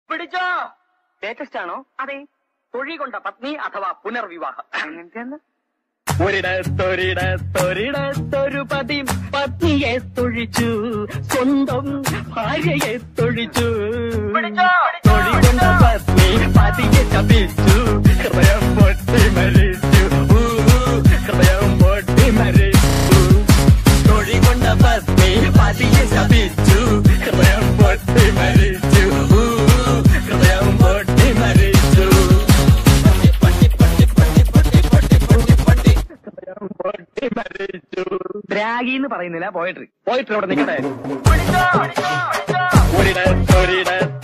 പിടിച്ചോ ലേറ്റസ്റ്റ് ആണോ അതെ തൊഴി കൊണ്ട പത്നി അഥവാ പുനർവിവാഹം അങ്ങനത്തെ ഒരിടത്തൊരിടത്തൊരിടത്തൊരു പതി പത്നിയെ തൊഴിച്ചു സ്വന്തം ഭാര്യയെ തൊഴിച്ചു തൊഴി കൊണ്ട പത്നി പതിയെ ശപിച്ചു ഹൃദയം പൊട്ടി മരിച്ചു ഊ, ഹൃദയം പൊട്ടി മരിച്ചു തൊഴി കൊണ്ട പത്നി പതിയെ ശപിച്ചു ഹൃദയം പൊട്ടി മരിച്ചു ഊ, ഹൃദയം പൊട്ടി മരിച്ചു പൊട്ടി മരിച്ചു ദ്രാഗി എന്ന് പറയുന്നില്ല പോയട്രി പോയട്രി അവിടെ നിൽക്കട്ടെ ഒരിടത്തൊരിടത്ത്